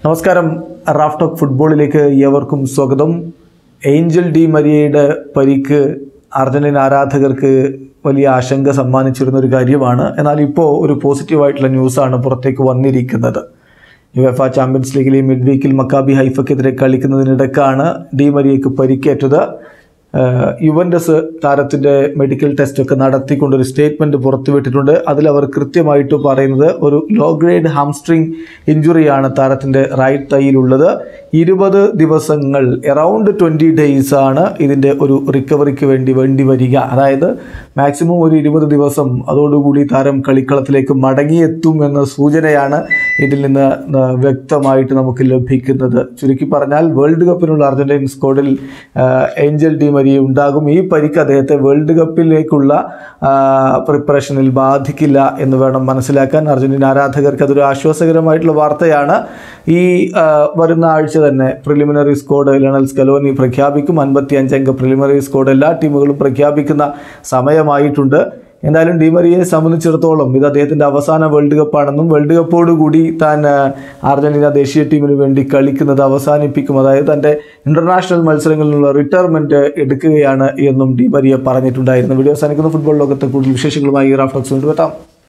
നമസ്കാരം Raf talk ഫുട്ബോളിലേക്ക് ഏവർക്കും സ്വാഗതം ഏഞ്ചൽ ഡി മരിയയുടെ പരിക്ക് അർജന്റീന ആരാധകർക്ക് വലിയ ആശങ്ക സമ്മാനിച്ചിരുന്ന ഒരു കാര്യമാണ് എന്നാൽ ഇപ്പോൾ ഒരു പോസിറ്റീവായിട്ടുള്ള ന്യൂസാണ് പുറത്തേക്ക് വന്നിരിക്കുന്നത് യുഎഫ ചാമ്പ്യൻസ് ലീഗിലെ മിഡ് വീക്കിൽ മക്കാബി ഹൈഫക്കെതിരെ കളിക്കുന്നതിനിടക്കാണ് ഡി മരിയയ്ക്ക് പരിക്കേറ്റത് ഏഹ് യുവൻഡസ് താരത്തിൻ്റെ മെഡിക്കൽ ടെസ്റ്റൊക്കെ നടത്തിക്കൊണ്ടൊരു സ്റ്റേറ്റ്മെൻറ്റ് പുറത്തുവിട്ടിട്ടുണ്ട് അതിൽ അവർ കൃത്യമായിട്ട് പറയുന്നത് ഒരു ലോ ഗ്രേഡ് ഹാംസ്ട്രിങ് ഇഞ്ചുറിയാണ് താരത്തിൻ്റെ റൈറ്റ് തൈയിലുള്ളത് ഇരുപത് ദിവസങ്ങൾ എറൗണ്ട് ട്വൻറ്റി ഡേയ്സ് ആണ് ഇതിൻ്റെ ഒരു റിക്കവറിക്ക് വേണ്ടി വേണ്ടി വരിക അതായത് മാക്സിമം ഒരു ഇരുപത് ദിവസം അതോടുകൂടി താരം കളിക്കളത്തിലേക്ക് മടങ്ങിയെത്തും എന്ന സൂചനയാണ് ഇതിൽ നിന്ന് ന- വ്യക്തമായിട്ട് നമുക്ക് ലഭിക്കുന്നത് ചുരുക്കി പറഞ്ഞാൽ വേൾഡ് കപ്പിനുള്ള അർജന്റീൻ സ്ക്വാഡിൽ ആ, ഏഞ്ചൽ ഡി മരിയ ഉണ്ടാകും ഈ പരിക്ക് അദ്ദേഹത്തെ വേൾഡ് കപ്പിലേക്കുള്ള ആ, പ്രിപ്പറേഷനിൽ ബാധിക്കില്ല എന്ന് വേണം മനസ്സിലാക്കാൻ അർജന്റീന ആരാധകർക്ക് അതൊരു ആശ്വാസകരമായിട്ടുള്ള വാർത്തയാണ് ഈ ആ, വരുന്ന ആഴ്ച തന്നെ പ്രിലിമിനറി സ്ക്വാഡ് ലണൽ സ്കലോനി പ്രഖ്യാപിക്കും അൻപത്തി അഞ്ചംഗ പ്രിലിമിനറി സ്ക്വാഡ് എല്ലാ ടീമുകളും പ്രഖ്യാപിക്കുന്ന സമയമായിട്ടുണ്ട് എന്തായാലും ഡിമറിയെ സംബന്ധിച്ചിടത്തോളം ഇത് അദ്ദേഹത്തിൻ്റെ അവസാന വേൾഡ് കപ്പാണെന്നും വേൾഡ് കപ്പോടുകൂടി താൻ ആ, അർജന്റീന ദേശീയ ടീമിന് വേണ്ടി കളിക്കുന്നത് അവസാനിപ്പിക്കും അതായത് തൻ്റെ ഇൻ്റർനാഷണൽ മത്സരങ്ങളിലുള്ള റിട്ടയർമെൻറ്റ് എടുക്കുകയാണ് എന്നും ഡിമറിയ പറഞ്ഞിട്ടുണ്ടായിരുന്നു വീഡിയോ അവസാനിക്കുന്ന ഫുട്ബോൾ ലോകത്തെ കൂടുതൽ വിശേഷങ്ങളുമായി റാഫ്റ്റോക്സ് കൊണ്ടുവെത്താം